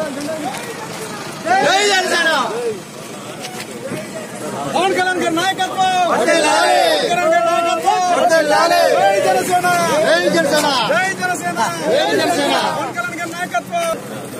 జై జనసేన పవన్ కళ్యాణ్ గారి నాయకత్వం వర్ధిల్లాలి. పవన్ కళ్యాణ్ గారి నాయకత్వం వర్ధిల్లాలి. జై జనసేన జై జనసేన జై జనసేన జై జనసేన పవన్ కళ్యాణ్ గారి నాయకత్వం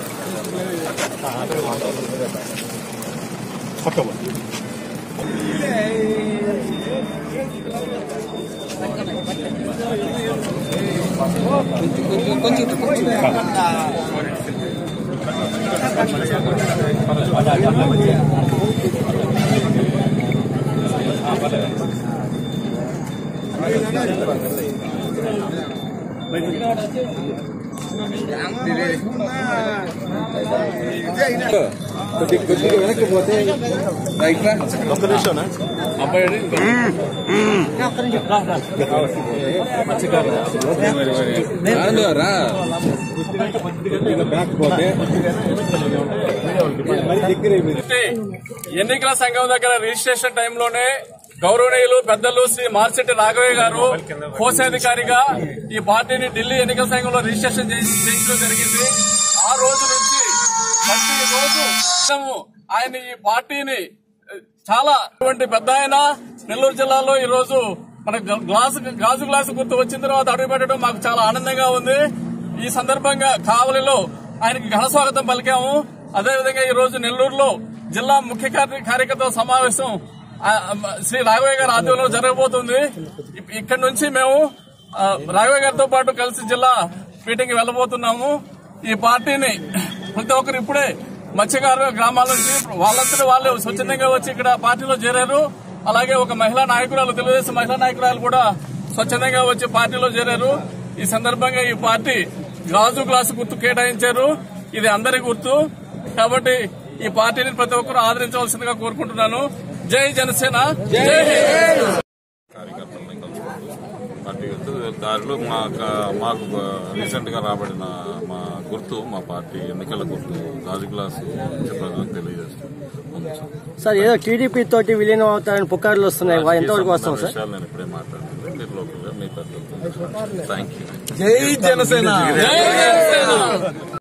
ఎన్నికల సంఘం దగ్గర రిజిస్ట్రేషన్ టైంలోనే గౌరవనీయులు పెద్దలు శ్రీ మార్చెట్టి రాఘవయ్య గారు కోశాధికారిగా ఈ పార్టీని ఢిల్లీ ఎన్నికల సంఘంలో రిజిస్ట్రేషన్ చేసి- చేయించడం జరిగింది ఆ రోజు నుంచి ప్రతి రోజు మనము ఆయన ఈ పార్టీని eh, చాలా అటువంటి పెద్ద ఆయన నెల్లూరు జిల్లాలో ఈ రోజు మన గ్లాసు గాజు గ్లాసు గుర్తు వచ్చిన తర్వాత అడుగు పెట్టడం మాకు చాలా ఆనందంగా ఉంది ఈ సందర్భంగా కావలిలో ఆయనకి ఘన స్వాగతం పలికాము అదేవిధంగా ఈ రోజు నెల్లూరులో జిల్లా ముఖ్య కార్య- కార్యకర్తల సమావేశం ఆ, శ్రీ రాఘవయ్య గారి ఆధ్వర్యంలో జరగబోతుంది ఇప్- ఇక్కడి నుంచి మేము ఆ, రాఘవయ్య గారితో పాటు కలిసి జిల్లా మీటింగ్ వెళ్ళబోతున్నాము ఈ పార్టీని ప్రతి ఒక్కరు ఇప్పుడే మత్స్యకారు గ్రామాల నుంచి వాళ్ళంతటి వాళ్ళే స్వచ్ఛందంగా వచ్చి ఇక్కడ పార్టీలో చేరారు అలాగే ఒక మహిళా నాయకురాలు తెలుగుదేశం మహిళా నాయకురాలు కూడా స్వచ్ఛందంగా వచ్చి పార్టీలో చేరారు ఈ సందర్భంగా ఈ పార్టీ గాజు గ్లాసు గుర్తు కేటాయించారు ఇది అందరి గుర్తు కాబట్టి ఈ పార్టీని ప్రతి ఒక్కరూ ఆదరించవలసిందిగా కోరుకుంటున్నాను జై జనసేన జై హింద్. కార్యకర్తలని కలుసుకుంటూ పార్టీ గుర్తు దారిలో మా మాకు రీసెంట్ గా రాబడిన మా గుర్తు మా పార్టీ ఎన్నికల గుర్తు గాజు గ్లాసు ప్రజలకు తెలియజేస్తాం సార్ ఏదో టీడీపీ తోటి విలీనం అవుతారని పుకార్లు వస్తున్నాయి వా- ఎంతవరకు వస్తాం సార్ విషయాలు నేను ఇప్పుడే మాట్లాడింది మీరు లోకల్గా మీ పెద్దలతో థ్యాంక్ యూ జై జనసేన జై జనసేన